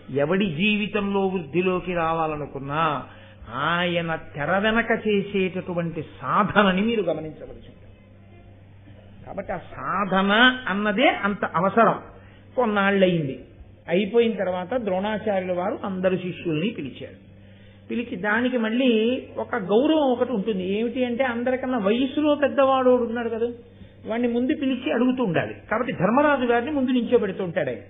ఎవడి జీవితంలో వృద్ధిలోకి రావాలనుకున్నా ఆయన తెర వెనక చేసేటటువంటి సాధనని మీరు గమనించవలసి ఉంటుంది కాబట్టి ఆ సాధన అన్నదే అంత అవసరం కొన్నాళ్ళయింది అయిపోయిన తర్వాత ద్రోణాచార్యుల వారు అందరు శిష్యుల్ని పిలిచారు పిలిచి దానికి మళ్ళీ ఒక గౌరవం ఒకటి ఉంటుంది ఏమిటి అంటే అందరికన్నా వయసులో పెద్దవాడు ఒకడు ఉన్నాడు కదా వాడిని ముందు పిలిచి అడుగుతూ ఉండాలి కాబట్టి ధర్మరాజు గారిని ముందు నించోబెడుతూ ఉంటాడు ఆయన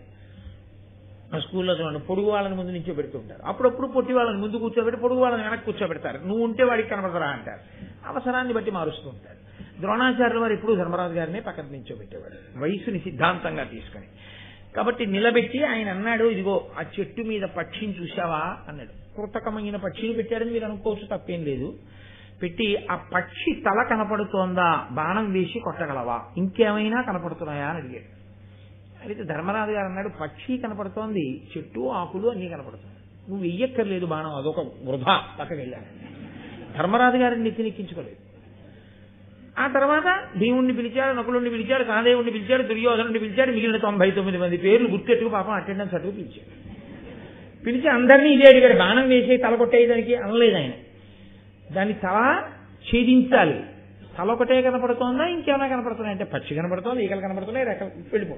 ఆ స్కూల్లో చూడండి పొడుగు వాళ్ళని ముందు నించోబెడుతూ ఉంటారు అప్పుడప్పుడు పొట్టి వాళ్ళని ముందు కూర్చోబెట్టి పొడుగు వాళ్ళని వెనక్కి కూర్చోబెడతారు నువ్వు ఉంటే వాడికి కనబడరా అంటారు అవసరాన్ని బట్టి మారుస్తూ ఉంటారు ద్రోణాచార్యుల వారు ఎప్పుడు ధర్మరాజు గారినే పక్కన నించోబెట్టేవాడు వయసుని సిద్ధాంతంగా తీసుకొని కాబట్టి నిలబెట్టి ఆయన అన్నాడు ఇదిగో ఆ చెట్టు మీద పక్షిని చూసావా అన్నాడు కృతకమైన పక్షిని పెట్టాడని మీరు అనుకోవచ్చు తప్పేం లేదు పెట్టి ఆ పక్షి తల కనపడుతోందా బాణం వేసి కొట్టగలవా ఇంకేమైనా కనపడుతున్నాయా అని అడిగాడు అడిగితే ధర్మరాజు గారు అన్నాడు పక్షి కనపడుతోంది చెట్టు ఆకులు అన్నీ కనపడుతున్నాయి నువ్వు వెయ్యక్కర్లేదు బాణం అదొక వృధా పక్కకి వెళ్ళాను ధర్మరాజు గారిని నెత్తినెక్కించుకోలేదు ఆ తర్వాత భీముడిని పిలిచాడు నకులుడిని పిలిచాడు సహదేవుడిని పిలిచాడు దుర్యోధనుడిని పిలిచాడు మిగిలిన తొంభై తొమ్మిది మంది పేర్లు గుర్తెట్టుకు పాపం అటెండెన్స్ అటుకు పిలిచాడు పిలిచి అందరినీ ఇదే అడిగాడు బాణం వేసి తల కొట్టేయడానికి అనలేదు ఆయన దాన్ని తల ఛేదించాలి తల ఒకటే కనపడుతోందా ఇంకేమైనా కనపడుతున్నాయి అంటే పక్షి కనపడుతోంది ఈకలు కనపడుతున్నాయి రెక్కలు వెళ్ళిపో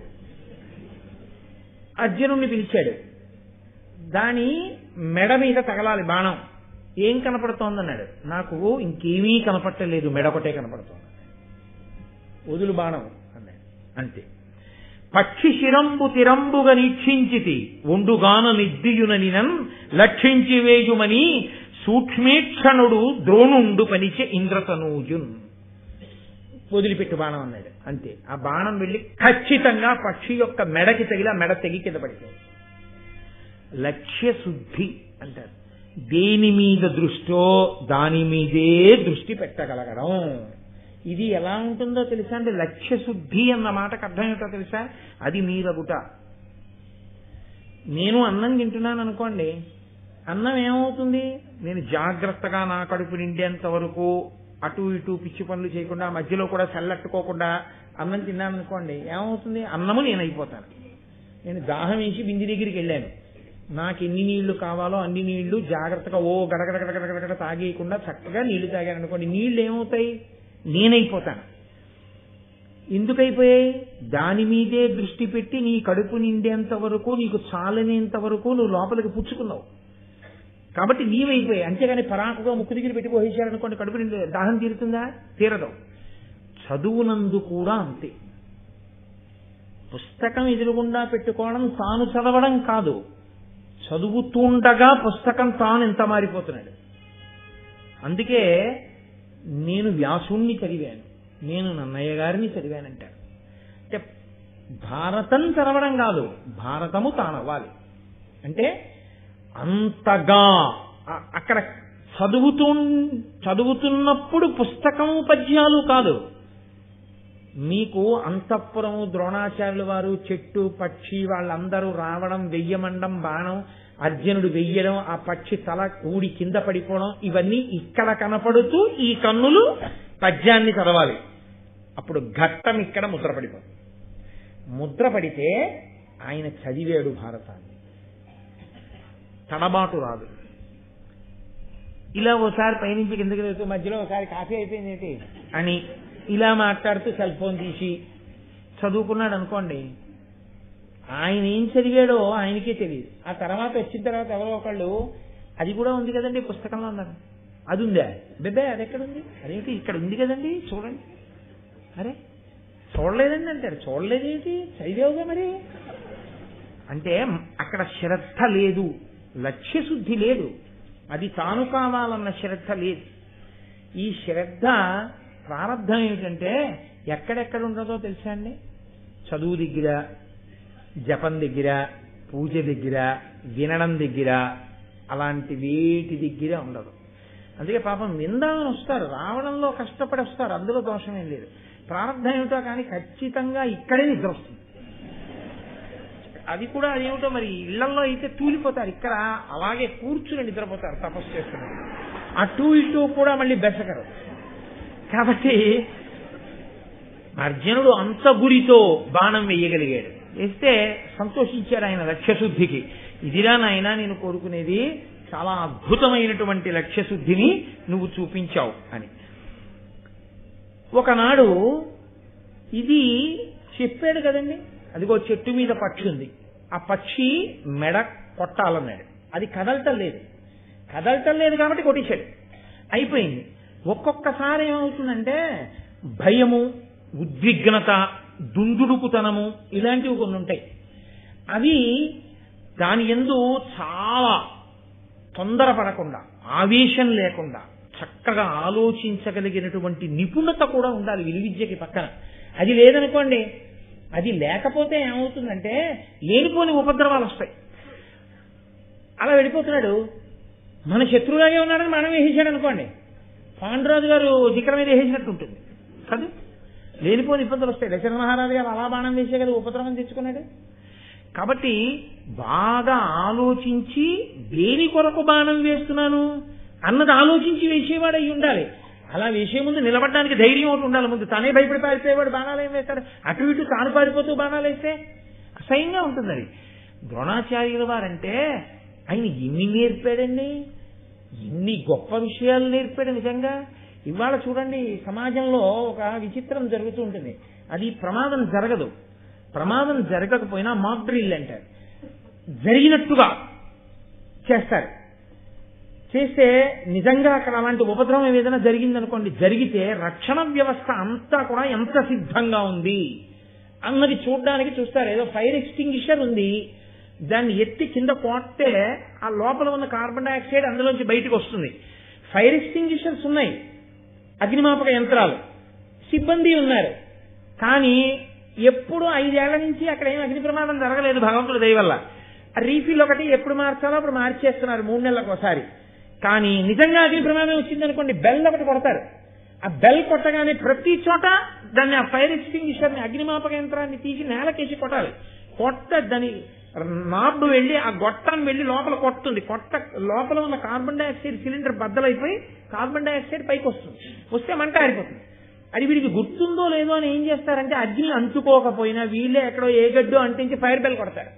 అర్జునుడిని పిలిచాడు దాని మెడ మీద తగలాలి బాణం ఏం కనపడుతోందన్నాడు నాకు ఇంకేమీ కనపట్టలేదు మెడ ఒకటే కనపడుతోంది వదులు బాణం అన్నాడు అంతే పక్షి శిరంబు తిరంబుగా నీక్షించితి ఒండుగాన నిద్దియుననినన్ లక్షించి వేయుమని సూక్ష్మేక్షణుడు ద్రోణుండు పనిచే ఇంద్రతనూజున్ వదిలిపెట్టు బాణం అన్నాడు అంతే ఆ బాణం వెళ్ళి ఖచ్చితంగా పక్షి యొక్క మెడకి తగిలి ఆ మెడ తెగి కింద పడిపోయింది లక్ష్య శుద్ధి అంటారు దేని మీద దృష్టో దాని మీదే దృష్టి పెట్టగలగడం ఇది ఎలా ఉంటుందో తెలుసా అంటే లక్ష్య శుద్ధి అన్న మాటకు అర్థం ఏంటో తెలుసా అది మీరగుట నేను అన్నం తింటున్నాను అనుకోండి అన్నం ఏమవుతుంది నేను జాగ్రత్తగా నా కడుపు నిండేంత వరకు అటు ఇటు పిచ్చి పనులు చేయకుండా మధ్యలో కూడా సెల్లట్టుకోకుండా అన్నం తిన్నాను అనుకోండి ఏమవుతుంది అన్నము నేను అయిపోతాను నేను దాహం వేసి బింది దగ్గరికి వెళ్ళాను నాకు ఎన్ని నీళ్లు కావాలో అన్ని నీళ్లు జాగ్రత్తగా ఓ గడగడ గడగడ గడగడ తాగేయకుండా చక్కగా నీళ్లు తాగాను అనుకోండి నీళ్లు ఏమవుతాయి నేనైపోతాను ఎందుకైపోయాయి దాని మీదే దృష్టి పెట్టి నీ కడుపు నిండేంత వరకు నీకు చాలనేంత వరకు నువ్వు లోపలికి పుచ్చుకున్నావు కాబట్టి నీవైపోయాయి అంతేగాని పరాకుగా ముక్కు దగ్గర పెట్టి పోసేశారనుకోండి కడుపు నిండి దాహం తీరుతుందా తీరదు చదువునందు కూడా అంతే పుస్తకం ఎదురుగుండా పెట్టుకోవడం తాను చదవడం కాదు చదువుతుండగా పుస్తకం తాను ఎంత మారిపోతున్నాడు అందుకే నేను వ్యాసుణ్ణి చదివాను నేను నన్నయ్య గారిని చదివానంటారు అంటే భారతం చదవడం కాదు భారతము తానవ్వాలి అంటే అంతగా అ- అక్కడ చదువుతూ చదువుతున్నప్పుడు పుస్తకము పద్యాలు కాదు మీకు అంతఃపురము ద్రోణాచార్యుల వారు చెట్టు పక్షి వాళ్ళందరూ రావడం వెయ్యమండం బాణం అర్జునుడు వెయ్యడం ఆ పక్షి తల ఊడి కింద పడిపోవడం ఇవన్నీ ఇక్కడ కనపడుతూ ఈ కన్నులు పద్యాన్ని చదవాలి అప్పుడు ఘట్టం ఇక్కడ ముద్ర పడిపోతుంది ముద్ర పడితే ఆయన చదివాడు భారతాన్ని తడబాటు రాదు ఇలా ఓసారి పైనుంచి కిందకి వెళ్తూ మధ్యలో ఒకసారి కాఫీ అయిపోయింది ఏంటి అని ఇలా మాట్లాడుతూ సెల్ ఫోన్ తీసి చదువుకున్నాడు అనుకోండి ఆయన ఏం చదివాడో ఆయనకే తెలియదు ఆ తర్వాత వచ్చిన తర్వాత ఎవరో ఒకళ్ళు అది కూడా ఉంది కదండి పుస్తకంలో ఉన్నారు అది ఉందా బెబ్బే అది ఎక్కడుంది అదేంటి ఇక్కడ ఉంది కదండి చూడండి అరే చూడలేదండి అంటారు చూడలేదేంటి చదివావుగా మరి అంటే అక్కడ శ్రద్ధ లేదు లక్ష్యశుద్ధి లేదు అది తాను కావాలన్న శ్రద్ధ లేదు ఈ శ్రద్ధ ప్రారంధం ఏమిటంటే ఎక్కడెక్కడ ఉండదో తెలుసా అండి చదువు దగ్గర జపం దగ్గర పూజ దగ్గర వినడం దగ్గర అలాంటి వేటి దగ్గర ఉండదు అందుకే పాపం విందామని వస్తారు రావడంలో కష్టపడి వస్తారు అందులో దోషమేం లేదు ప్రారంధం ఏమిటో కానీ ఖచ్చితంగా ఇక్కడే నిద్ర వస్తుంది అది కూడా అదేమిటో మరి ఇళ్లలో అయితే తూలిపోతారు ఇక్కడ అలాగే కూర్చుని నిద్రపోతారు తపస్సు చేస్తున్నారు అటు ఇటు కూడా మళ్ళీ బెసకరు కాబట్టి అర్జునుడు అంత గురితో బాణం వేయగలిగాడు వేస్తే సంతోషించాడు ఆయన లక్ష్యశుద్ధికి ఇదిరా నాయనా నేను కోరుకునేది చాలా అద్భుతమైనటువంటి లక్ష్యశుద్ధిని నువ్వు చూపించావు అని ఒకనాడు ఇది చెప్పాడు కదండి అదిగో చెట్టు మీద పక్షి ఉంది ఆ పక్షి మెడ కొట్టాలన్నాడు అది కదలటం లేదు కదలటం లేదు కాబట్టి కొట్టేశాడు అయిపోయింది ఒక్కొక్కసారి ఏమవుతుందంటే భయము ఉద్విగ్నత దుందుడుకుతనము ఇలాంటివి కొన్ని ఉంటాయి అవి దాని ఎందు చాలా తొందరపడకుండా ఆవేశం లేకుండా చక్కగా ఆలోచించగలిగినటువంటి నిపుణత కూడా ఉండాలి విలువిద్యకి పక్కన అది లేదనుకోండి అది లేకపోతే ఏమవుతుందంటే లేనిపోని ఉపద్రవాలు వస్తాయి అలా వెళ్ళిపోతున్నాడు మన శత్రువులాగే ఉన్నాడని మనం వేసేసాడు అనుకోండి పాండురాజు గారు దిక్కల మీద వేసేసినట్టు ఉంటుంది కదా లేనిపోని ఇబ్బందులు వస్తాయి దశరథ మహారాజు గారు అలా బాణం వేసే కదా ఉపద్రవం తెచ్చుకున్నాడు కాబట్టి బాగా ఆలోచించి దేని కొరకు బాణం వేస్తున్నాను అన్నది ఆలోచించి వేసేవాడు అయి ఉండాలి అలా వేసే ముందు నిలబడడానికి ధైర్యం ఒకటి ఉండాలి ముందు తనే భయపడి పారిపోయేవాడు బాణాలు ఏం వేస్తాడు అటు ఇటు తాను పారిపోతూ బాణాలు వేస్తే అసహ్యంగా ఉంటుంది అది ద్రోణాచార్యుల వారంటే ఆయన ఎన్ని నేర్పాడండి ఎన్ని గొప్ప విషయాలు నేర్పాడు నిజంగా ఇవాళ చూడండి సమాజంలో ఒక విచిత్రం జరుగుతూ ఉంటుంది అది ప్రమాదం జరగదు ప్రమాదం జరగకపోయినా మాక్ డ్రిల్ అంటారు జరిగినట్టుగా చేస్తారు చేస్తే నిజంగా అక్కడ అలాంటి ఉపద్రవం ఏదైనా జరిగిందనుకోండి జరిగితే రక్షణ వ్యవస్థ అంతా కూడా ఎంత సిద్ధంగా ఉంది అన్నది చూడడానికి చూస్తారు ఏదో ఫైర్ ఎక్స్టింగ్విషర్ ఉంది దాన్ని ఎత్తి కింద కొట్టే ఆ లోపల ఉన్న కార్బన్ డైఆక్సైడ్ అందులోంచి బయటకు వస్తుంది ఫైర్ ఎక్స్టింగ్విషర్స్ ఉన్నాయి అగ్నిమాపక యంత్రాలు సిబ్బంది ఉన్నారు కానీ ఎప్పుడు ఐదేళ్ల నుంచి అక్కడ ఏం అగ్ని ప్రమాదం జరగలేదు భగవంతుడి దయ వల్ల ఆ రీఫిల్ ఒకటి ఎప్పుడు మార్చాలో అప్పుడు మార్చేస్తున్నారు మూడు నెలలకు ఒకసారి కానీ నిజంగా అగ్ని ప్రమాదం వచ్చిందనుకోండి బెల్ ఒకటి కొడతారు ఆ బెల్ కొట్టగానే ప్రతి చోట దాన్ని ఆ ఫైర్ ఎక్స్టింగ్విషర్ ని అగ్నిమాపక యంత్రాన్ని తీసి నేలకేసి కొట్టాలి కొట్ట దాని నాబ్ వెళ్ళి ఆ గొట్టం వెళ్ళి లోపల కొట్టుతుంది కొట్ట లోపల ఉన్న కార్బన్ డైఆక్సైడ్ సిలిండర్ బద్దలైపోయి కార్బన్ డైఆక్సైడ్ పైకి వస్తుంది వస్తే మంట ఆరిపోతుంది అది వీడికి గుర్తుందో లేదో అని ఏం చేస్తారంటే అగ్ని అంటుకోకపోయినా వీళ్ళే ఎక్కడో ఏ గడ్డు అంటించి ఫైర్ బెల్ కొడతారు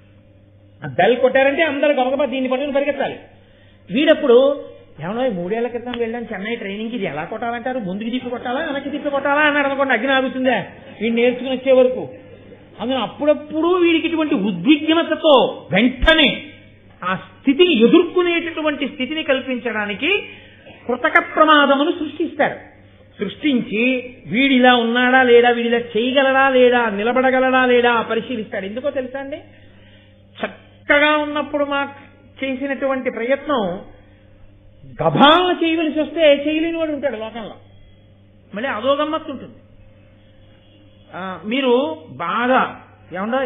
ఆ బెల్ కొట్టారంటే అందరు గబగబా దీన్ని పట్టుకుని పరిగెత్తాలి వీడప్పుడు ఏమన్నా మూడేళ్ల క్రితం వెళ్ళాను చెన్నై ట్రైనింగ్కి ఇది ఎలా కొట్టాలంటారు ముందుకు తిప్పి కొట్టాలా వెనక్కి తిప్పి కొట్టాలా అన్నాడు అనుకోండి అగ్ని ఆగుతుందా వీడు నేర్చుకుని వచ్చే వరకు అందులో అప్పుడప్పుడు వీడికి ఇటువంటి ఉద్విగ్నతతో వెంటనే ఆ స్థితిని ఎదుర్కొనేటటువంటి స్థితిని కల్పించడానికి కృతక ప్రమాదమును సృష్టిస్తారు సృష్టించి వీడిలా ఉన్నాడా లేడా వీడిలా చేయగలడా లేడా నిలబడగలడా లేడా పరిశీలిస్తాడు ఎందుకో తెలుసా అండి చక్కగా ఉన్నప్పుడు మా చేసినటువంటి ప్రయత్నం గభాలను చేయవలసి వస్తే చేయలేని వాడు ఉంటాడు లోకంలో మళ్ళీ అదో గమ్మత్తు ఉంటుంది ఆ, మీరు బాగా ఏమండో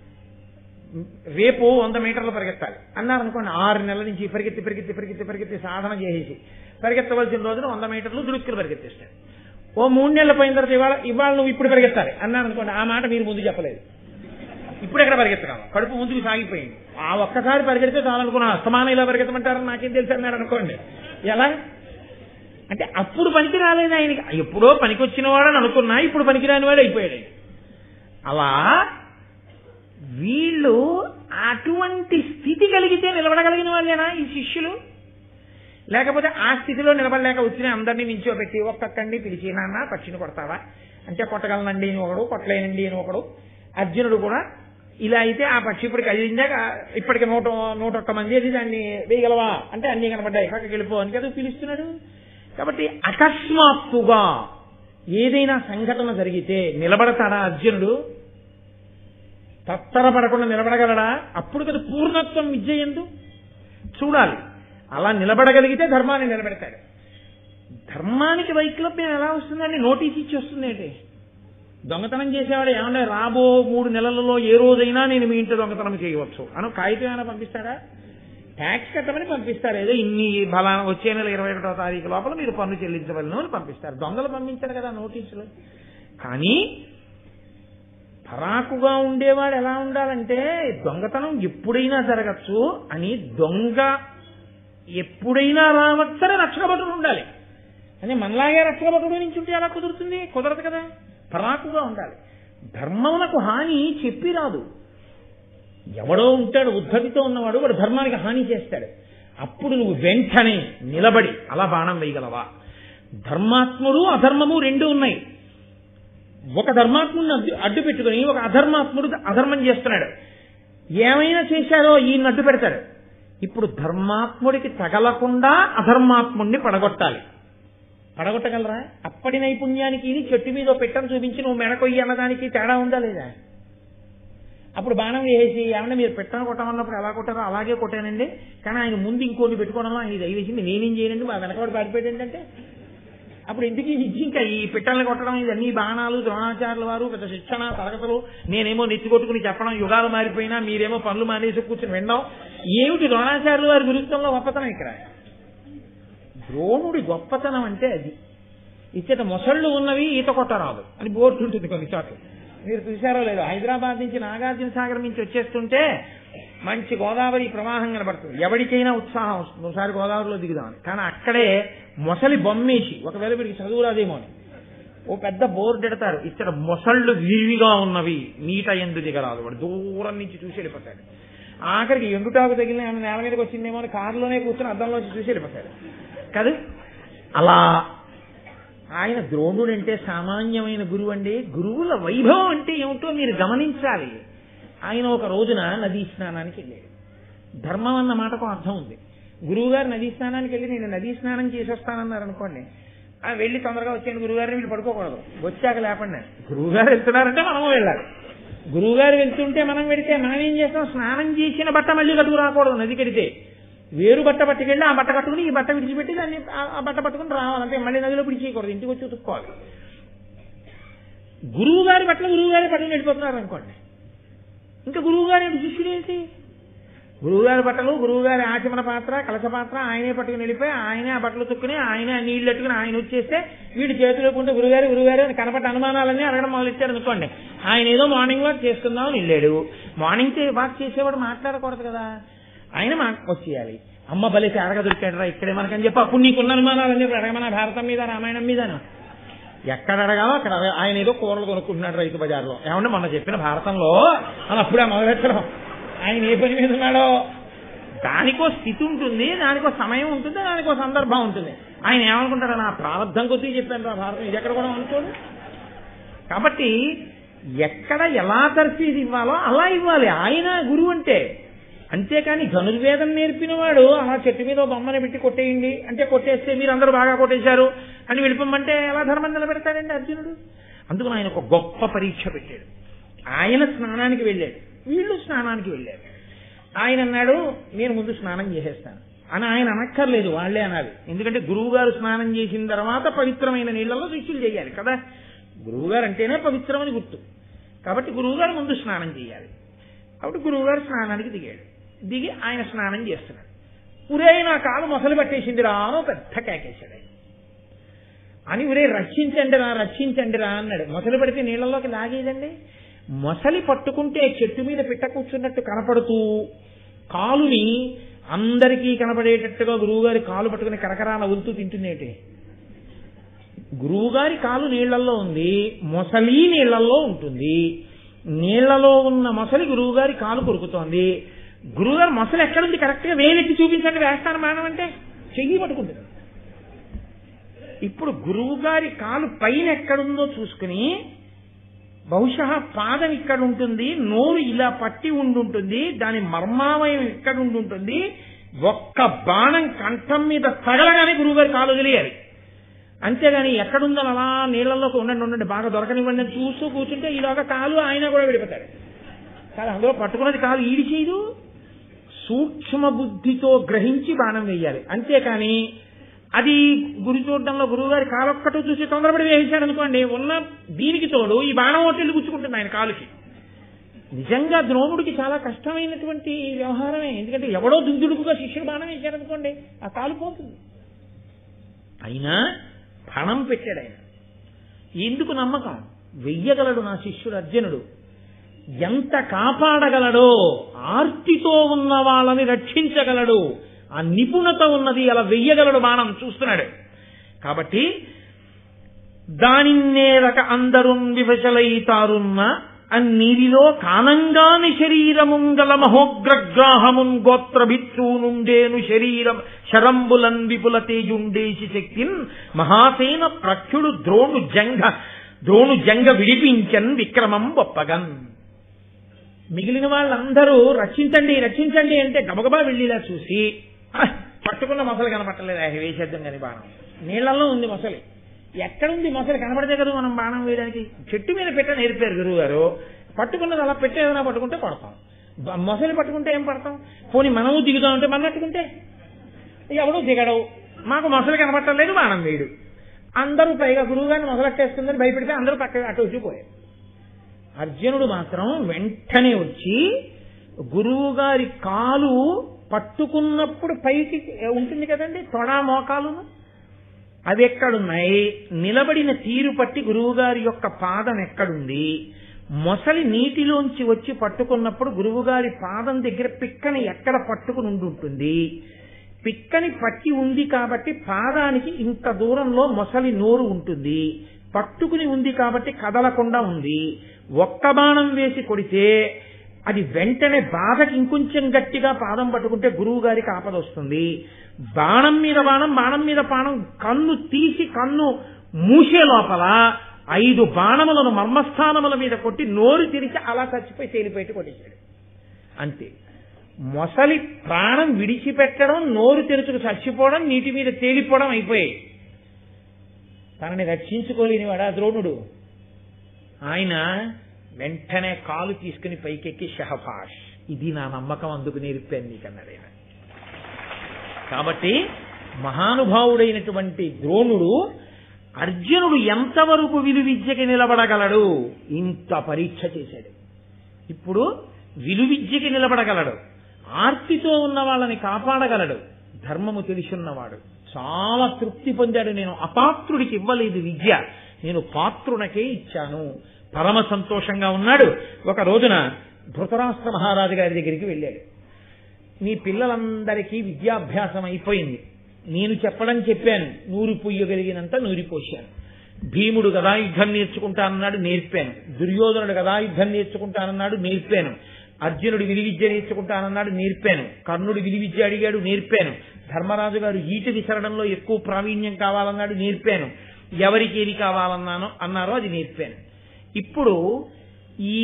రేపు వంద మీటర్లు పరిగెత్తాలి అన్నారు అనుకోండి ఆరు నెలల నుంచి పరిగెత్తి పరిగెత్తి పరిగెత్తి పరిగెత్తి సాధన చేసేసి పరిగెత్తవలసిన రోజున వంద మీటర్లు దుడుక్కులు పరిగెత్తిస్తాడు ఓ మూడు నెలల పోయిన తర్వాత ఇవాళ ఇవాళ నువ్వు ఇప్పుడు పరిగెత్తాలి అన్నారు అనుకోండి ఆ మాట మీరు ముందు చెప్పలేదు ఇప్పుడు ఎక్కడ పరిగెత్తగలం కడుపు ముందుకు సాగిపోయింది ఆ ఒక్కసారి పరిగెడితే చాలనుకున్నా అస్తమానం ఇలా పరిగెత్తమంటారని నాకేం తెలుసు అన్నారు అనుకోండి ఎలా అంటే అప్పుడు పనికి రాలేదు ఆయనకి ఎప్పుడో పనికి వచ్చిన వాడని అనుకున్నా ఇప్పుడు పనికిరాని వాడు అయిపోయాడు ఆయన. అలా వీళ్ళు అటువంటి స్థితి కలిగితే నిలబడగలిగిన వాళ్ళేనా ఈ శిష్యులు లేకపోతే ఆ స్థితిలో నిలబడలేక వచ్చిన అందరినీ నించోబెట్టి ఒక్కొక్కడిని పిలిచి నాన్న పక్షిని కొడతావా అంటే కొట్టగలనండి అని ఒకడు కొట్టలేనండి అని ఒకడు అర్జునుడు కూడా ఇలా అయితే ఆ పక్షి ఇప్పటికి అయిందాక ఇప్పటికి నూట నూట ఒక్క మంది అది దాన్ని వేయగలవా అంటే అన్ని కనబడ్డాయి పక్కకి వెళ్ళిపో అని కదా పిలుస్తున్నాడు కాబట్టి అకస్మాత్తుగా ఏదైనా సంఘటన జరిగితే నిలబడతాడా అర్జునుడు తత్తరపడకుండా నిలబడగలడా అప్పుడు కదా పూర్ణత్వం విద్య ఎందు చూడాలి అలా నిలబడగలిగితే ధర్మాన్ని నిలబెడతాడు ధర్మానికి వైక్లభ్యం ఎలా వస్తుందండి నోటీస్ ఇచ్చి వస్తుంది ఏంటి దొంగతనం చేసేవాడు ఏమన్నా రాబో మూడు నెలలలో ఏ రోజైనా నేను మీ ఇంట్లో దొంగతనం చేయవచ్చు అను కాగితం ఏమైనా పంపిస్తారా ట్యాక్స్ కట్టమని పంపిస్తారు ఏదో ఇన్ని బలాన వచ్చే నెల ఇరవై ఒకటో తారీఖు లోపల మీరు పన్ను చెల్లించవలను అని పంపిస్తారు దొంగలు పంపించారు కదా నోటీసులు కానీ పరాకుగా ఉండేవాడు ఎలా ఉండాలంటే దొంగతనం ఎప్పుడైనా జరగచ్చు అని దొంగ ఎప్పుడైనా రావచ్చని రక్షకభటుడు ఉండాలి అని మనలాగే రక్షకభటుడు నుంచి ఉంటే ఎలా కుదురుతుంది కుదరదు కదా పరాకుగా ఉండాలి ధర్మమునకు హాని చెప్పి రాదు ఎవడో ఉంటాడు ఉద్ధతితో ఉన్నవాడు వాడు ధర్మానికి హాని చేస్తాడు అప్పుడు నువ్వు వెంటనే నిలబడి అలా బాణం వేయగలవా ధర్మాత్ముడు అధర్మము రెండు ఉన్నాయి ఒక ధర్మాత్ముడిని అడ్డు అడ్డు పెట్టుకుని ఒక అధర్మాత్ముడు అధర్మం చేస్తున్నాడు ఏమైనా చేశారో ఈయన అడ్డు పెడతాడు ఇప్పుడు ధర్మాత్ముడికి తగలకుండా అధర్మాత్ముడిని పడగొట్టాలి పడగొట్టగలరా అప్పటి నైపుణ్యానికి ఇది చెట్టు మీద ఓ పెట్టని చూపించి నువ్వు మెడకొయ్యి అన్నదానికి తేడా ఉందా లేదా అప్పుడు బాణం వేసి ఏమన్నా మీరు పెట్టను కొట్టమన్నప్పుడు ఎలా కొట్టారో అలాగే కొట్టానండి కానీ ఆయన ముందు ఇంకోటి పెట్టుకోవడంలో ఆయన ఇది వేసింది నేనేం చేయనండి మా వెనకవాడు పారిపోయాడు ఏంటంటే అప్పుడు ఎందుకు ఈ ఇంకా ఈ పిట్టల్ని కొట్టడం ఇవన్నీ బాణాలు ద్రోణాచార్యుల వారు పెద్ద శిక్షణ తరగతులు నేనేమో నెత్తి కొట్టుకుని చెప్పడం యుగాలు మారిపోయినా మీరేమో పనులు మానేసి కూర్చుని వినడం ఏమిటి ద్రోణాచార్యుల వారి విరుద్ధంలో గొప్పతనం ఇక్కడ ద్రోణుడి గొప్పతనం అంటే అది ఇచ్చట మొసళ్ళు ఉన్నవి ఈత కొట్టరాదు అని బోర్డు ఉంటుంది కొన్ని చోట్ల మీరు చూసారో లేదో హైదరాబాద్ నుంచి నాగార్జున సాగర్ నుంచి వచ్చేస్తుంటే మంచి గోదావరి ప్రవాహం కనబడుతుంది ఎవరికైనా ఉత్సాహం వస్తుంది ఒకసారి గోదావరిలో దిగుదామని కానీ అక్కడే మొసలి బొమ్మేసి ఒకవేళ వీడికి చదువు రాదేమో అని ఓ పెద్ద బోర్డు ఎడతారు ఇక్కడ మొసళ్ళు విరివిగా ఉన్నవి నీట ఎందు దిగరాదు వాడు దూరం నుంచి చూసి వెళ్ళిపోతాడు ఆఖరికి ఎండుటాకు తగిలిన ఏమైనా నేల మీదకి వచ్చిందేమో అని కారులోనే కూర్చొని అద్దంలోంచి చూసి వెళ్ళిపోతాడు కాదు అలా ఆయన ద్రోణుడు అంటే సామాన్యమైన గురువు అండి గురువుల వైభవం అంటే ఏమిటో మీరు గమనించాలి ఆయన ఒక రోజున నదీ స్నానానికి వెళ్ళాడు ధర్మం అన్న మాటకు అర్థం ఉంది గురువు గారు నదీ స్నానానికి వెళ్ళి నేను నదీ స్నానం చేసి వస్తానన్నారు అనుకోండి ఆ వెళ్ళి తొందరగా వచ్చాను గురువు గారిని వీళ్ళు పడుకోకూడదు వచ్చాక లేకుండా గురువు గారు వెళ్తున్నారంటే మనము వెళ్ళాలి గురువు గారు వెళ్తుంటే మనం వెడితే మనం ఏం చేస్తాం స్నానం చేసిన బట్ట మళ్ళీ కట్టుకు రాకూడదు నది కడితే వేరు బట్ట పట్టుకెళ్ళి ఆ బట్ట కట్టుకుని ఈ బట్ట విడిచిపెట్టి దాన్ని ఆ- ఆ బట్ట పట్టుకుని రావాలంటే మళ్ళీ నదిలో పిడిచేయకూడదు ఇంటికి వచ్చి ఉతుక్కోవాలి గురువు గారి బట్టలు గురువు గారి పట్టుకుని వెళ్ళిపోతున్నారు అనుకోండి ఇంకా గురువు గారి శిష్యుడు ఏంటి గురువు గారి బట్టలు గురువు గారి ఆచమన పాత్ర కలస పాత్ర ఆయనే పట్టుకుని వెళ్ళిపోయి ఆయనే ఆ బట్టలు తుక్కుని ఆయనే ఆ నీళ్లు ఎట్టుకుని ఆయన వచ్చేస్తే వీడి చేతిలో ఉంటే గురుగారు గురుగారు అని కనపడ్డ అనుమానాలన్నీ అడగడం మొదలెట్టాడు అనుకోండి ఆయన ఏదో మార్నింగ్ వాక్ చేసుకుందామని వెళ్ళాడు మార్నింగ్ వాక్ చేసేవాడు మాట్లాడకూడదు కదా ఆయన మా వచ్చేయాలి అమ్మ బలిసి అడగ దొరికాడు రా ఇక్కడే మనకని చెప్పి అప్పుడు నీకున్న అనుమానాలన్నీ ఇప్పుడు అడగమన్నా భారతం మీద రామాయణం మీదను ఎక్కడ అడగాలో అక్కడ అడగ- ఆయన ఏదో కూరలు కొనుక్కుంటున్నాడు రైతు బజార్లో ఏమంటే మొన్న చెప్పిన భారతంలో అని అప్పుడే మొదలెట్టడం ఆయన ఏ పని మీద ఉన్నాడో దానికో స్థితి ఉంటుంది దానికో సమయం ఉంటుంది దానికో సందర్భం ఉంటుంది ఆయన ఏమనుకుంటాడు నా ప్రారంభం కొద్దీ చెప్పాను రా భారతం ఇది ఎక్కడ కూడా అనుకోడు కాబట్టి ఎక్కడ ఎలా తర్ఫీదు ఇవ్వాలో అలా ఇవ్వాలి ఆయన గురువు అంటే అంతేకాని ధనుర్వేదం నేర్పిన వాడు అలా చెట్టు మీద ఓ బొమ్మని పెట్టి కొట్టేయండి అంటే కొట్టేస్తే మీరు అందరూ బాగా కొట్టేశారు అని వెళ్ళిపోమంటే ఎలా ధర్మం నిలబెడతాడండి అర్జునుడు అందుకు ఆయన ఒక గొప్ప పరీక్ష పెట్టాడు ఆయన స్నానానికి వెళ్ళాడు వీళ్ళు స్నానానికి వెళ్ళారు ఆయన అన్నాడు నేను ముందు స్నానం చేసేస్తాను అని ఆయన అనక్కర్లేదు వాళ్ళే అనాలి ఎందుకంటే గురువు గారు స్నానం చేసిన తర్వాత పవిత్రమైన నీళ్లలో శిష్యులు చేయాలి కదా గురువు గారు అంటేనే పవిత్రమని గుర్తు కాబట్టి గురువు గారు ముందు స్నానం చేయాలి కాబట్టి గురువు గారు స్నానానికి దిగాడు దిగి ఆయన స్నానం చేస్తున్నాడు ఉరే నా కాలు మొసలు పట్టేసింది రా అని ఒక పెద్ద కేకేశాడు ఆయన. అని ఉరే రక్షించండి రా రక్షించండి రా అన్నాడు మొసలు పడితే నీళ్ళలోకి లాగేదండి మొసలి పట్టుకుంటే చెట్టు మీద పిట్ట కూర్చున్నట్టు కనపడుతూ కాలుని అందరికీ కనపడేటట్టుగా గురువుగారి కాలు పట్టుకుని కరకరా నవ్వులుతూ తింటుందేంటి గురువుగారి కాలు నీళ్లలో ఉంది మొసలి నీళ్లలో ఉంటుంది నీళ్లలో ఉన్న మొసలి గురువుగారి కాలు కొరుకుతోంది గురువుగారు మొసలి ఎక్కడుంది కరెక్ట్ గా వేలెత్తి చూపించండి వేస్తాను మానం అంటే చెయ్యి పట్టుకుంటుంది ఇప్పుడు గురువుగారి కాలు పైన ఎక్కడుందో చూసుకుని బహుశా పాదం ఇక్కడ ఉంటుంది నోరు ఇలా పట్టి ఉండుంటుంది దాని మర్మావయం ఇక్కడ ఉండుంటుంది ఒక్క బాణం కంఠం మీద తగలగానే గురువుగారి కాలు వదిలేయాలి అంతేగాని ఎక్కడుందని అలా నీళ్లలోకి ఉండండి ఉండండి బాగా దొరకనివ్వండి అని చూస్తూ కూర్చుంటే ఈలోగా కాలు ఆయన కూడా విడిపోతాడు కానీ అందులో పట్టుకున్నది కాలు ఈడి చేయదు సూక్ష్మ బుద్ధితో గ్రహించి బాణం వేయాలి అంతేకాని అది గురి చూడడంలో గురువు గారి కాలొక్కటో చూసి తొందరపడి వేసేశాడు అనుకోండి ఉన్న దీనికి తోడు ఈ బాణం ఒట్టెళ్ళు గుచ్చుకుంటుంది ఆయన కాలుకి నిజంగా ద్రోణుడికి చాలా కష్టమైనటువంటి వ్యవహారమే ఎందుకంటే ఎవడో దుందుడుకుగా శిష్యుడు బాణం వేశాడనుకోండి ఆ కాలు పోతుంది అయినా పణం పెట్టాడు ఆయన ఎందుకు నమ్మకం వెయ్యగలడు నా శిష్యుడు అర్జునుడు ఎంత కాపాడగలడో ఆర్తితో ఉన్న వాళ్ళని రక్షించగలడు ఆ నిపుణత ఉన్నది అలా వెయ్యగలడు బాణం చూస్తున్నాడు కాబట్టి దానిన్నేరక అందరున్ వివశలైతారున్న అన్నీరిలో కానంగాని శరీరముంగల మహోగ్రగ్రాహమున్ గోత్రభిత్సూనుండేను శరీరం శరంబులన్ విపుల తేజుండేసి శక్తిన్ మహాసేన ప్రఖ్యుడు ద్రోణు జంఘ ద్రోణు జంగ విడిపించన్ విక్రమం ఒప్పగన్ మిగిలిన వాళ్ళందరూ రక్షించండి రక్షించండి అంటే గబగబా వెళ్ళిలా చూసి "హ, పట్టుకున్న మొసలు కనపట్టలేదు ఆ వేసేద్దాం కానీ బాణం నీళ్లలో ఉంది మొసలి ఎక్కడుంది మొసలి కనపడితే కదా మనం బాణం వేయడానికి చెట్టు మీద పెట్ట నేర్పారు గురువు గారు పట్టుకున్నది అలా పెట్టే ఏదైనా పట్టుకుంటే పడతాం బ- మొసలి పట్టుకుంటే ఏం పడతాం పోనీ మనము దిగుదాం అంటే మనం పట్టుకుంటే ఎవడు దిగడవు మాకు మొసలి కనపట్టలేదు బాణం వేయడు అందరూ పైగా గురువు గారిని మొదలెట్టేస్తుందని భయపెడితే అందరూ పక్క అటు వచ్చి పోయారు అర్జునుడు మాత్రం వెంటనే వచ్చి గురువు గారి కాలు పట్టుకున్నప్పుడు పైకి ఉంటుంది కదండి తొడా మోకాలును అవి ఎక్కడున్నాయి నిలబడిన తీరు పట్టి గురువుగారి యొక్క పాదం ఎక్కడుంది మొసలి నీటిలోంచి వచ్చి పట్టుకున్నప్పుడు గురువుగారి పాదం దగ్గర పిక్కని ఎక్కడ పట్టుకుని ఉండి ఉంటుంది పిక్కని పట్టి ఉంది కాబట్టి పాదానికి ఇంత దూరంలో మొసలి నోరు ఉంటుంది పట్టుకుని ఉంది కాబట్టి కదలకుండా ఉంది ఒక్క బాణం వేసి కొడితే అది వెంటనే బాధకి ఇంకొంచెం గట్టిగా పాదం పట్టుకుంటే గురువు గారికి ఆపద వస్తుంది బాణం మీద బాణం బాణం మీద బాణం కన్ను తీసి కన్ను మూసే లోపల ఐదు బాణములను మర్మస్థానముల మీద కొట్టి నోరు తెరిచి అలా చచ్చిపోయి తేలిపోయి కొట్టేశాడు అంతే మొసలి ప్రాణం విడిచిపెట్టడం నోరు తెరుచుకు చచ్చిపోవడం నీటి మీద తేలిపోవడం అయిపోయాయి తనని రక్షించుకోలేని వాడా ద్రోణుడు ఆయన వెంటనే కాలు తీసుకుని పైకెక్కి షహఫాష్ ఇది నా నమ్మకం అందుకు నేర్పాను నీకన్నాడు ఆయన కాబట్టి మహానుభావుడైనటువంటి ద్రోణుడు అర్జునుడు ఎంతవరకు విలువిద్యకి నిలబడగలడు ఇంత పరీక్ష చేశాడు ఇప్పుడు విలువిద్యకి నిలబడగలడు ఆర్తితో ఉన్న వాళ్ళని కాపాడగలడు ధర్మము తెలిసున్నవాడు చాలా తృప్తి పొందాడు నేను అపాత్రుడికి ఇవ్వలేదు విద్య నేను పాత్రునకే ఇచ్చాను పరమ సంతోషంగా ఉన్నాడు ఒక రోజున ధృతరాష్ట్ర మహారాజు గారి దగ్గరికి వెళ్ళాడు నీ పిల్లలందరికీ విద్యాభ్యాసం అయిపోయింది నేను చెప్పడం చెప్పాను నూరి పొయ్యగలిగినంత నూరిపోశాను భీముడు గదాయుద్ధం నేర్చుకుంటానన్నాడు నేర్పాను దుర్యోధనుడు గదాయుద్ధం నేర్చుకుంటానన్నాడు నేర్పాను అర్జునుడు విలువిద్య నేర్చుకుంటానన్నాడు నేర్పాను కర్ణుడు విలువిద్య అడిగాడు నేర్పాను ధర్మరాజు గారు ఈట విసరడంలో ఎక్కువ ప్రావీణ్యం కావాలన్నాడు నేర్పాను ఎవరికి ఏది కావాలన్నానో అన్నారో అది నేర్పాను ఇప్పుడు ఈ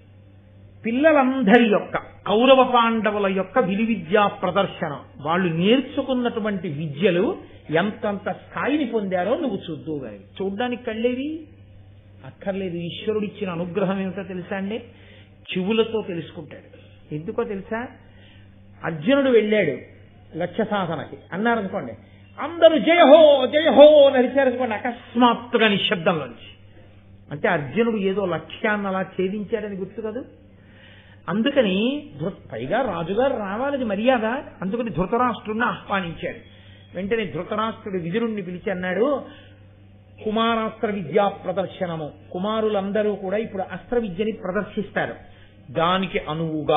పిల్లలందరి యొక్క కౌరవ పాండవుల యొక్క విలువిద్యా ప్రదర్శన వాళ్ళు నేర్చుకున్నటువంటి విద్యలు ఎంతంత స్థాయిని పొందారో నువ్వు చూద్దు గాని చూడ్డానికి కళ్ళేవి అక్కర్లేదు ఈశ్వరుడు ఇచ్చిన అనుగ్రహం ఏమిటో తెలుసా అండి చెవులతో తెలుసుకుంటాడు ఎందుకో తెలుసా అర్జునుడు వెళ్ళాడు లక్ష్య సాధనకి అన్నారనుకోండి అందరూ జయహో జయహో అని అరిచారనుకోండి అకస్మాత్తుగా నిశ్శబ్దంలోంచి అంటే అర్జునుడు ఏదో లక్ష్యాన్ని అలా ఛేదించాడని గుర్తు కదా అందుకని ధృ- పైగా రాజుగారు రావాలని మర్యాద అందుకని ధృతరాష్ట్రుడిని ఆహ్వానించాడు వెంటనే ధృతరాష్ట్రుడు విదురుణ్ణి పిలిచి అన్నాడు కుమారాస్త్ర విద్యా ప్రదర్శనము కుమారులందరూ కూడా ఇప్పుడు అస్త్ర విద్యని ప్రదర్శిస్తారు దానికి అనువుగా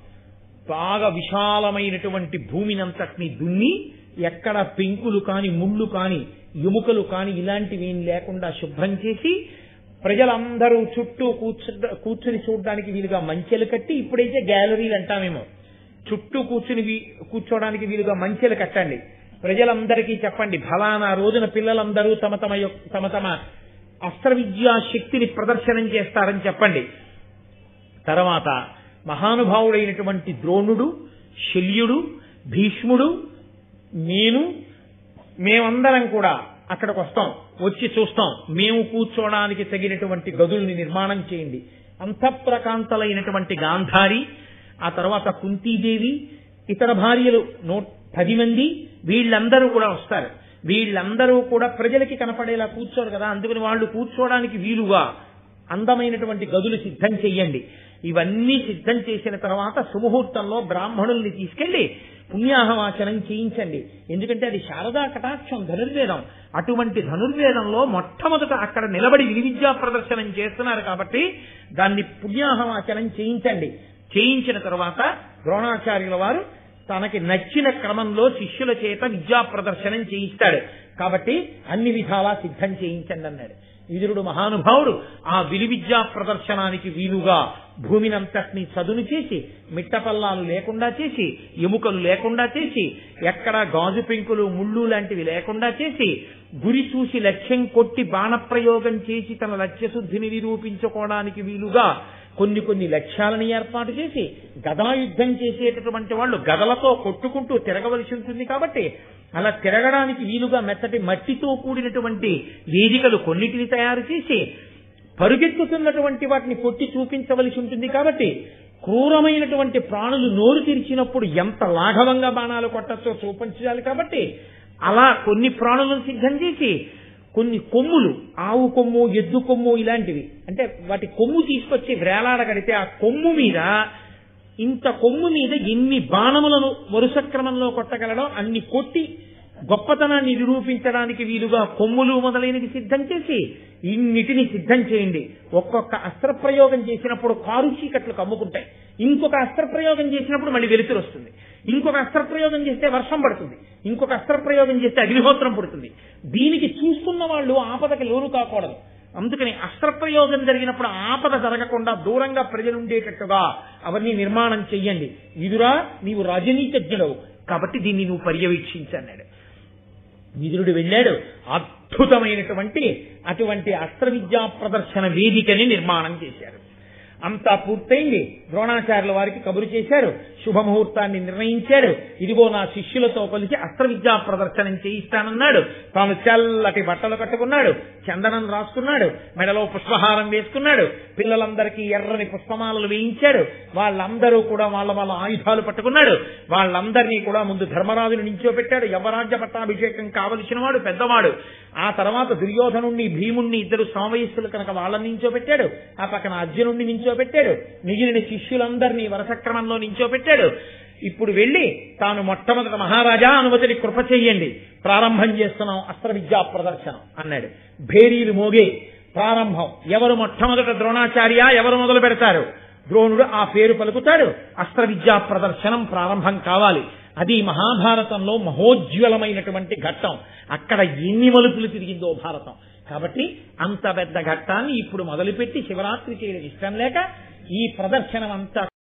బాగా విశాలమైనటువంటి భూమినంతటిని దున్ని ఎక్కడ పెంకులు కాని ముళ్ళు కాని ఎముకలు కాని ఇలాంటివి ఏం లేకుండా శుభ్రం చేసి ప్రజలందరూ చుట్టూ కూర్చు కూర్చుని చూడడానికి వీలుగా మంచెలు కట్టి ఇప్పుడైతే గ్యాలరీలు అంటామేమో చుట్టూ కూర్చుని వీ- కూర్చోడానికి వీలుగా మంచెలు కట్టండి ప్రజలందరికీ చెప్పండి ఫలానా రోజున పిల్లలందరూ తమ తమ యొక్- తమ తమ అస్త్ర విద్యా శక్తిని ప్రదర్శనం చేస్తారని చెప్పండి తర్వాత మహానుభావుడైనటువంటి ద్రోణుడు శల్యుడు భీష్ముడు నేను మేమందరం కూడా అక్కడికి వస్తాం వచ్చి చూస్తాం మేము కూర్చోవడానికి తగినటువంటి గదుల్ని నిర్మాణం చేయండి అంతఃప్రకాంతలైనటువంటి గాంధారి ఆ తర్వాత కుంతీదేవి ఇతర భార్యలు నూ పది మంది వీళ్ళందరూ కూడా వస్తారు వీళ్ళందరూ కూడా ప్రజలకి కనపడేలా కూర్చోరు కదా అందుకని వాళ్ళు కూర్చోవడానికి వీలుగా అందమైనటువంటి గదులు సిద్ధం చెయ్యండి ఇవన్నీ సిద్ధం చేసిన తర్వాత సుముహూర్తంలో బ్రాహ్మణుల్ని తీసుకెళ్లి పుణ్యాహవాచనం చేయించండి ఎందుకంటే అది శారదా కటాక్షం ధనుర్వేదం అటువంటి ధనుర్వేదంలో మొట్టమొదట అక్కడ నిలబడి విలువిద్యా ప్రదర్శనం చేస్తున్నారు కాబట్టి దాన్ని పుణ్యాహవాచనం చేయించండి చేయించిన తర్వాత ద్రోణాచార్యుల వారు తనకి నచ్చిన క్రమంలో శిష్యుల చేత విద్యా ప్రదర్శనం చేయిస్తాడు కాబట్టి అన్ని విధాలా సిద్ధం చేయించండి అన్నాడు విదురుడు మహానుభావుడు ఆ విలువిద్యా ప్రదర్శనానికి వీలుగా భూమినంతటిని చదును చేసి మిట్టపల్లాలు లేకుండా చేసి ఎముకలు లేకుండా చేసి ఎక్కడ గాజు పెంకులు ముళ్ళు లాంటివి లేకుండా చేసి గురి చూసి లక్ష్యం కొట్టి బాణప్రయోగం చేసి తన లక్ష్యశుద్ధిని నిరూపించుకోవడానికి వీలుగా కొన్ని కొన్ని లక్ష్యాలను ఏర్పాటు చేసి గదాయుద్ధం చేసేటటువంటి వాళ్ళు గదలతో కొట్టుకుంటూ తిరగవలసి ఉంటుంది కాబట్టి అలా తిరగడానికి వీలుగా మెత్తటి మట్టితో కూడినటువంటి వేదికలు కొన్నిటిని తయారు చేసి పరుగెత్తుతున్నటువంటి వాటిని కొట్టి చూపించవలసి ఉంటుంది కాబట్టి క్రూరమైనటువంటి ప్రాణులు నోరు తెరిచినప్పుడు ఎంత లాఘవంగా బాణాలు కొట్టచ్చో చూపించాలి కాబట్టి అలా కొన్ని ప్రాణులను సిద్ధం చేసి కొన్ని కొమ్ములు ఆవు కొమ్ము ఎద్దు కొమ్ము ఇలాంటివి అంటే వాటి కొమ్ము తీసుకొచ్చి వేలాడగడితే ఆ కొమ్ము మీద ఇంత కొమ్ము మీద ఎన్ని బాణములను వరుస క్రమంలో కొట్టగలడో అన్ని కొట్టి గొప్పతనాన్ని నిరూపించడానికి వీలుగా కొమ్ములు మొదలైనవి సిద్ధం చేసి ఇన్నిటిని సిద్ధం చేయండి ఒక్కొక్క అస్త్రప్రయోగం చేసినప్పుడు కారు చీకట్లు కమ్ముకుంటాయి ఇంకొక అస్త్రప్రయోగం చేసినప్పుడు మళ్ళీ వెలుతురు వస్తుంది ఇంకొక అస్త్రప్రయోగం చేస్తే వర్షం పడుతుంది ఇంకొక అస్త్రప్రయోగం చేస్తే అగ్నిహోత్రం పుడుతుంది దీనికి చూస్తున్న వాళ్ళు ఆపదకి లోను కాకూడదు అందుకని అస్త్రప్రయోగం జరిగినప్పుడు ఆపద జరగకుండా దూరంగా ప్రజలుండేటట్టుగా అవన్నీ నిర్మాణం చెయ్యండి విదురా నీవు రాజనీతజ్ఞుడవు కాబట్టి దీన్ని నువ్వు పర్యవేక్షించన్నాడు విదురుడు వెళ్ళాడు అద్భుతమైనటువంటి అటువంటి అస్త్ర విద్యా ప్రదర్శన వేదికని నిర్మాణం చేశారు అంతా పూర్తయింది ద్రోణాచార్యుల వారికి కబురు చేశారు శుభముహూర్తాన్ని నిర్ణయించాడు ఇదిగో నా శిష్యులతో కలిసి అస్త్ర విద్యా ప్రదర్శనం చేయిస్తానన్నాడు తాను చల్లటి బట్టలు కట్టుకున్నాడు చందనం రాసుకున్నాడు మెడలో పుష్పహారం వేసుకున్నాడు పిల్లలందరికీ ఎర్రని పుష్పమాలలు వేయించాడు వాళ్ళందరూ కూడా వాళ్ళ వాళ్ళ ఆయుధాలు పట్టుకున్నాడు వాళ్ళందరినీ కూడా ముందు ధర్మరాజును నించోపెట్టాడు యవరాజ్య పట్టాభిషేకం కావలసిన వాడు పెద్దవాడు ఆ తర్వాత దుర్యోధనుణ్ణి భీముణ్ణి ఇద్దరు సమవయస్సులు కనుక వాళ్ళని నించోపెట్టాడు ఆ పక్కన అర్జునుణ్ణి నించోపెట్టాడు మిగిలిన శిష్యులందరినీ వరసక్రమంలో నించోపెట్టాడు ఇప్పుడు వెళ్లి తాను మొట్టమొదట మహారాజా అనుమతిని కృప చెయ్యండి ప్రారంభం చేస్తున్నాం అస్త్ర విద్యా ప్రదర్శనం అన్నాడు భేరీలు మోగే ప్రారంభం ఎవరు మొట్టమొదట ద్రోణాచార్య ఎవరు మొదలు పెడతారు ద్రోణుడు ఆ పేరు పలుకుతాడు అస్త్ర విద్యా ప్రదర్శనం ప్రారంభం కావాలి అది మహాభారతంలో మహోజ్వలమైనటువంటి ఘట్టం అక్కడ ఎన్ని మలుపులు తిరిగిందో భారతం కాబట్టి అంత పెద్ద ఘట్టాన్ని ఇప్పుడు మొదలుపెట్టి శివరాత్రి చేయడం ఇష్టం లేక ఈ ప్రదర్శనం అంతా